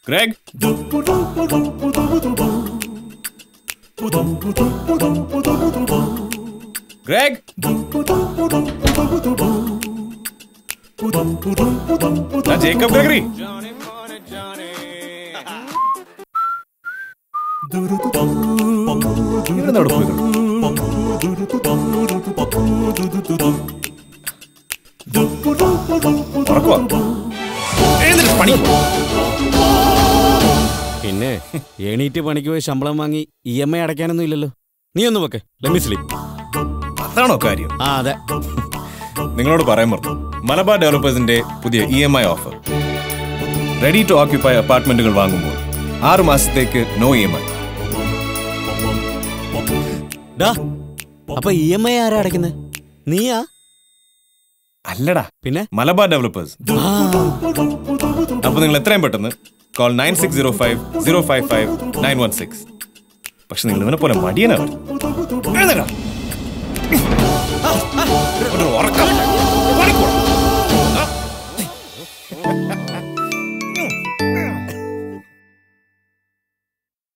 Greg Greg ഞാൻ Jacob Gregory ഇവിടുന്ന് അവിടെ പോയത് ഉറക്കവാ? എഴുന്നേറ്റ് പണി പിന്നെ എണീറ്റ് പണിക്ക് പോയി ശമ്പളം വാങ്ങി ഇ എം ഐ അടയ്ക്കാനൊന്നും ഇല്ലല്ലോ നീ ഒന്ന് വെക്ക് ലെമി സ്ലീപ്പ് അതാണോ കാര്യം ആ അതെ നിങ്ങളോട് പറയാൻ പറഞ്ഞു മലബാർ ഡെവലപ്പേഴ്സിന്റെ പുതിയ E M I offer ready to occupy അപ്പാർട്ട്മെന്റുകൾ വാങ്ങുമ്പോൾ ആറ് മാസത്തേക്ക് നോ ഇ എം ഐ ഡാ അപ്പൊ ഇ എം ഐ ആരാ അടയ്ക്കുന്നത് നീയാ അല്ലടാ പിന്നെ മലബാർ ഡെവലപ്പേഴ്സ് ആ, അപ്പൊ നിങ്ങൾ എത്രയും പെട്ടെന്ന് call nine six zero five zero five five nine one six പക്ഷെ നിങ്ങൾ ഇവനെ പോലെ മടിയനാണ് എഴുന്നേൽക്കണം. ഒരു ഉറക്കം. പണിക്കോണം.